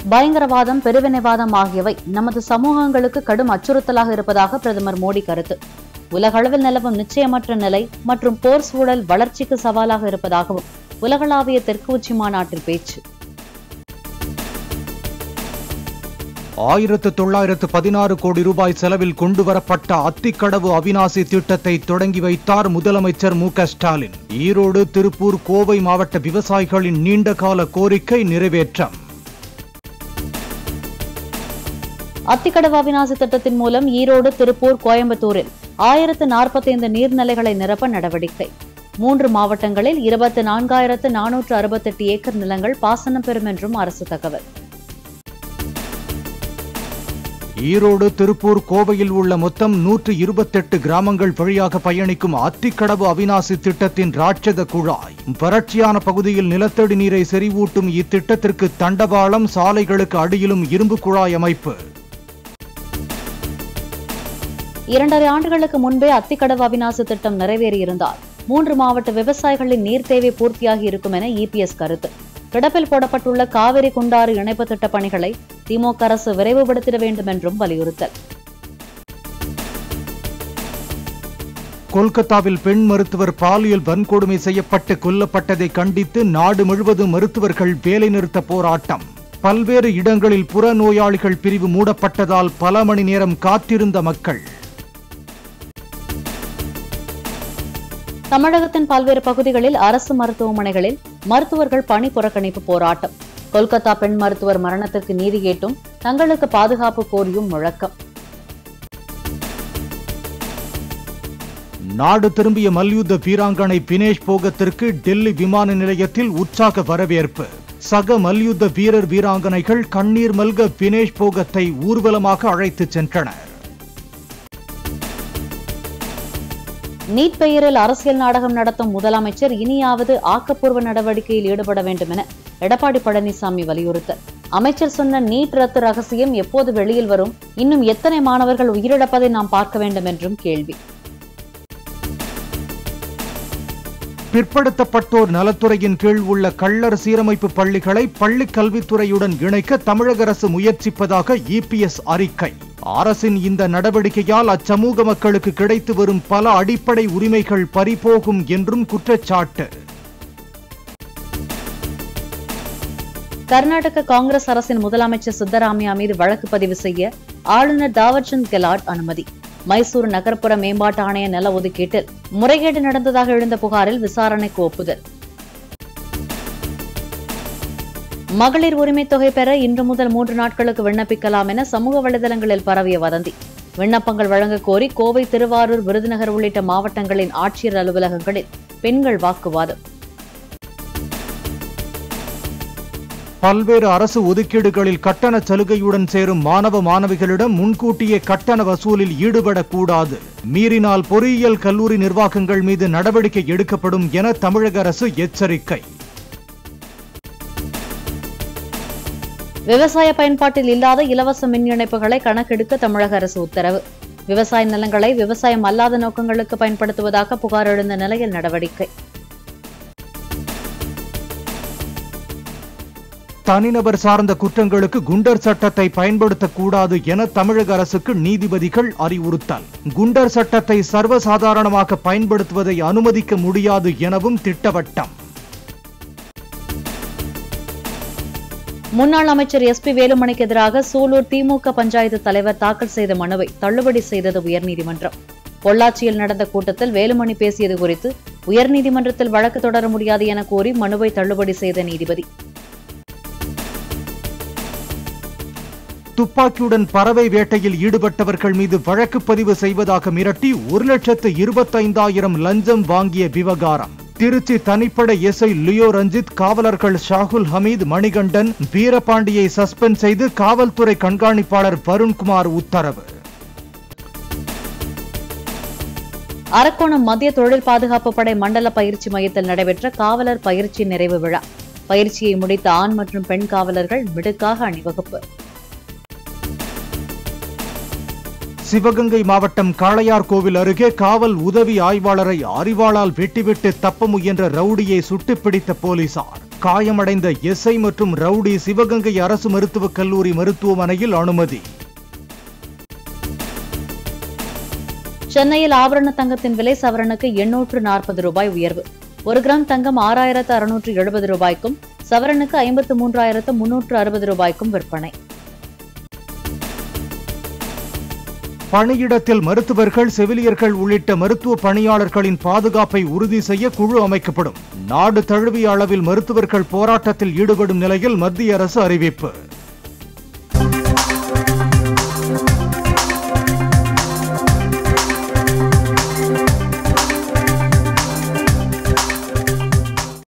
பயங்கரவாதம் பெருவினைவாதம் ஆகியவை நமது சமூகங்களுக்கு கடும் அச்சுறுத்தலாக இருப்பதாக பிரதமர் மோடி கருத்து உலகளவில் நிலவும் நிச்சயமற்ற நிலை மற்றும் போர் சூழல் வளர்ச்சிக்கு சவாலாக இருப்பதாகவும் உலகளாவிய தெற்கு உச்சி மாநாட்டில் பேச்சு ஆயிரத்து தொள்ளாயிரத்து பதினாறு கோடி ரூபாய் செலவில் கொண்டுவரப்பட்ட அத்திக்கடவு அவிநாசி திட்டத்தை தொடங்கி வைத்தார் முதலமைச்சர் மு க ஸ்டாலின் ஈரோடு திருப்பூர் கோவை மாவட்ட விவசாயிகளின் நீண்டகால கோரிக்கை நிறைவேற்றம் அத்திக்கடவு அவிநாசி திட்டத்தின் மூலம் ஈரோடு திருப்பூர் கோயம்புத்தூரில் ஆயிரத்து நாற்பத்தைந்து நீர்நிலைகளை நிரப்ப நடவடிக்கை மூன்று மாவட்டங்களில் இருபத்தி நான்காயிரத்து நானூற்று அறுபத்தெட்டு ஏக்கர் நிலங்கள் பாசனம் பெறும் என்றும் அரசு தகவல் ஈரோடு திருப்பூர் கோவையில் உள்ள மொத்தம் நூற்று இருபத்தெட்டு கிராமங்கள் வழியாக பயணிக்கும் அத்திக்கடவு அவிநாசி திட்டத்தின் ராட்சத குழாய் வறட்சியான பகுதியில் நிலத்தடி நீரை செறிவூட்டும் இத்திட்டத்திற்கு தண்டவாளம் சாலைகளுக்கு அடியிலும் இரும்பு குழாய் அமைப்பு இரண்டரை ஆண்டுகளுக்கு முன்பே அத்திக்கடவு அவிநாசி திட்டம் நிறைவேறியிருந்தால் மூன்று மாவட்ட விவசாயிகளின் நீர் தேவை பூர்த்தியாகி இருக்கும் என இபிஎஸ் கருத்து கிடப்பில் போடப்பட்டுள்ள காவிரி குண்டாறு இணைப்பு திட்ட பணிகளை திமுக அரசு விரைவுபடுத்திட வேண்டும் என்றும் வலியுறுத்தல் கொல்கத்தாவில் பெண் மருத்துவர் பாலியல் வன்கொடுமை செய்யப்பட்டு கொல்லப்பட்டதை கண்டித்து நாடு முழுவதும் மருத்துவர்கள் வேலைநிறுத்த போராட்டம் பல்வேறு இடங்களில் புறநோயாளிகள் பிரிவு மூடப்பட்டதால் பல மணி நேரம் காத்திருந்த மக்கள் தமிழகத்தின் பல்வேறு பகுதிகளில் அரசு மருத்துவமனைகளில் மருத்துவர்கள் பணி புறக்கணிப்பு போராட்டம் கொல்கத்தா பெண் மருத்துவர் மரணத்துக்கு நீதி கேட்டும் தங்களுக்கு பாதுகாப்பு கோரியும் முழக்கம் நாடு திரும்பிய மல்யுத்த வீராங்கனை வினேஷ் போகத்திற்கு டெல்லி விமான நிலையத்தில் உற்சாக வரவேற்பு சக மல்யுத்த வீரர் வீராங்கனைகள் கண்ணீர் மல்க வினேஷ் போகத்தை ஊர்வலமாக அழைத்துச் சென்றனர் நீட் பெயரில் அரசியல் நாடகம் நடத்தும் முதலமைச்சர் இனியாவது ஆக்கப்பூர்வ நடவடிக்கையில் ஈடுபட வேண்டும் என எடப்பாடி பழனிசாமி வலியுறுத்தல் அமைச்சர் சொன்ன நீட் ரத்து ரகசியம் எப்போது வெளியில் வரும் இன்னும் எத்தனை மாணவர்கள் உயிரிழப்பதை நாம் பார்க்க வேண்டும் என்றும் கேள்வி பிற்படுத்தப்பட்டோர் நலத்துறையின் கீழ் உள்ள கள்ளர் சீரமைப்பு பள்ளிகளை பள்ளிக் கல்வித்துறையுடன் இணைக்க தமிழக அரசு முயற்சிப்பதாக இபிஎஸ் அறிக்கை அரசின் இந்த நடவடிக்கையால் அச்சமூக மக்களுக்கு கிடைத்து வரும் பல அடிப்படை உரிமைகள் பறிபோகும் என்றும் குற்றச்சாட்டு கர்நாடக காங்கிரஸ் அரசின் முதலமைச்சர் சித்தராமையா மீது வழக்கு பதிவு செய்ய ஆளுநர் தாவர்சந்த் கெலாட் அனுமதி மைசூர் நகர்ப்புற மேம்பாட்டு ஆணைய நில ஒதுக்கீட்டில் முறைகேடு நடந்ததாக எழுந்த புகாரில் விசாரணைக்கு ஒப்புதல் மகளிர் உரிமைத் தொகை பெற இன்று முதல் மூன்று நாட்களுக்கு விண்ணப்பிக்கலாம் என சமூக வலைதளங்களில் பரவிய வதந்தி விண்ணப்பங்கள் வழங்க கோரி கோவை திருவாரூர் விருதுநகர் உள்ளிட்ட மாவட்டங்களின் ஆட்சியர் அலுவலகங்களில் பெண்கள் வாக்குவாதம் பல்வேறு அரசு ஒதுக்கீடுகளில் கட்டண சலுகையுடன் சேரும் மாணவ மாணவிகளிடம் முன்கூட்டியே கட்டண வசூலில் ஈடுபடக்கூடாது மீறினால் பொறியியல் கல்லூரி நிர்வாகங்கள் மீது நடவடிக்கை எடுக்கப்படும் என தமிழக அரசு எச்சரிக்கை விவசாய பயன்பாட்டில் இல்லாத இலவச மின் இணைப்புகளை கணக்கெடுக்க தமிழக அரசு உத்தரவு விவசாய நிலங்களை விவசாயம் அல்லாத நோக்கங்களுக்கு பயன்படுத்துவதாக புகார் எழுந்த நிலையில் நடவடிக்கை தனிநபர் சார்ந்த குற்றங்களுக்கு குண்டர் சட்டத்தை பயன்படுத்தக்கூடாது என தமிழக அரசுக்கு நீதிபதிகள் அறிவுறுத்தல் குண்டர் சட்டத்தை சர்வசாதாரணமாக பயன்படுத்துவதை அனுமதிக்க முடியாது எனவும் திட்டவட்டம் முன்னாள் அமைச்சர் எஸ் பி வேலுமணிக்கு எதிராக சூலூர் திமுக பஞ்சாயத்து தலைவர் தாக்கல் செய்த மனுவை தள்ளுபடி செய்தது உயர்நீதிமன்றம் பொள்ளாச்சியில் நடந்த கூட்டத்தில் வேலுமணி பேசியது குறித்து உயர்நீதிமன்றத்தில் வழக்கு தொடர முடியாது என கோரி மனுவை தள்ளுபடி செய்த நீதிபதி துப்பாக்கியுடன் பறவை வேட்டையில் ஈடுபட்டவர்கள் மீது வழக்கு பதிவு செய்வதாக மிரட்டி ஒரு லட்சத்து இருபத்தைந்தாயிரம் லஞ்சம் வாங்கிய விவகாரம் திருச்சி தனிப்படை எஸ்ஐ லியோ ரஞ்சித் காவலர்கள் ஷாகுல் ஹமீத் மணிகண்டன் வீரபாண்டியை சஸ்பெண்ட் செய்து காவல்துறை கண்காணிப்பாளர் வருண்குமார் உத்தரவு அரக்கோணம் மத்திய தொழில் பாதுகாப்பு படை மண்டல பயிற்சி மையத்தில் நடைபெற்ற காவலர் பயிற்சி நிறைவு விழா பயிற்சியை முடித்த ஆண் மற்றும் பெண் காவலர்கள் மிடுக்காக அணிவகுப்பு சிவகங்கை மாவட்டம் காளையார் கோவில் அருகே காவல் உதவி ஆய்வாளரை அறிவாளால் வெட்டிவிட்டு தப்ப முயன்ற ரவுடியை சுட்டுப்பிடித்த போலீசார் காயமடைந்த எஸ்ஐ மற்றும் ரவுடி சிவகங்கை அரசு மருத்துவக் கல்லூரி மருத்துவமனையில் அனுமதி சென்னையில் ஆபரண தங்கத்தின் விலை சவரனுக்கு எண்ணூற்று நாற்பது ரூபாய் உயர்வு ஒரு கிராம் தங்கம் ஆறாயிரத்து அறுநூற்று எழுபது ரூபாய்க்கும் சவரனுக்கு ஐம்பத்து மூன்றாயிரத்து முன்னூற்று அறுபது ரூபாய்க்கும் விற்பனை பணியிடத்தில் மருத்துவர்கள் செவிலியர்கள் உள்ளிட்ட மருத்துவ பணியாளர்களின் பாதுகாப்பை உறுதி செய்ய குழு அமைக்கப்படும் நாடு தழுவிய அளவில் மருத்துவர்கள் போராட்டத்தில் ஈடுபடும் நிலையில் மத்திய அரசு அறிவிப்பு